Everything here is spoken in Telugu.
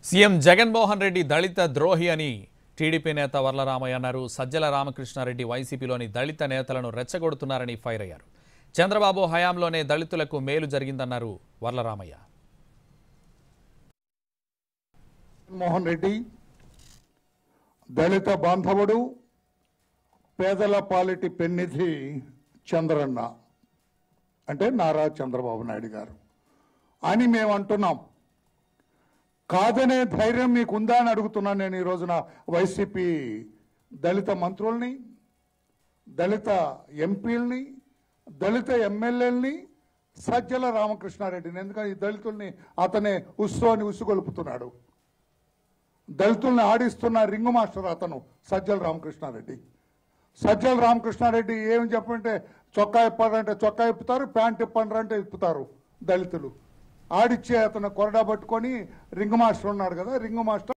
సీఎం జగన్మోహన్ రెడ్డి దళిత ద్రోహి అని టీడీపీ నేత వర్లరామయ్య అన్నారు సజ్జల రామకృష్ణారెడ్డి వైసీపీలోని దళిత నేతలను రెచ్చగొడుతున్నారని ఫైర్ అయ్యారు చంద్రబాబు హయాంలోనే దళితులకు మేలు జరిగిందన్నారు వర్లరామయ్య మోహన్ రెడ్డి దళిత బాంధవుడు పేదల పాలిటి పెన్నిధి చంద్రన్న అంటే నారా చంద్రబాబు నాయుడు గారు అని మేము అంటున్నాం కాదనే ధైర్యం మీకు ఉందా అని అడుగుతున్నాను నేను ఈ రోజున వైసీపీ దళిత మంత్రుల్ని దళిత ఎంపీల్ని దళిత ఎమ్మెల్యేలని సజ్జల రామకృష్ణారెడ్డిని ఎందుకంటే ఈ దళితుల్ని అతనే ఉస్సు అని ఉసుగొలుపుతున్నాడు దళితుల్ని ఆడిస్తున్న రింగు మాస్టర్ అతను సజ్జల రామకృష్ణారెడ్డి సజ్జల రామకృష్ణారెడ్డి ఏం చెప్పంటే చొక్కా ఇప్పారంటే చొక్కా ఇప్పుతారు ప్యాంట్ ఇప్పండి అంటే ఇప్పుతారు దళితులు ఆడిచ్చే అతను కొరడా పట్టుకొని రింగు మాస్టర్ ఉన్నాడు కదా రింగు మాస్టర్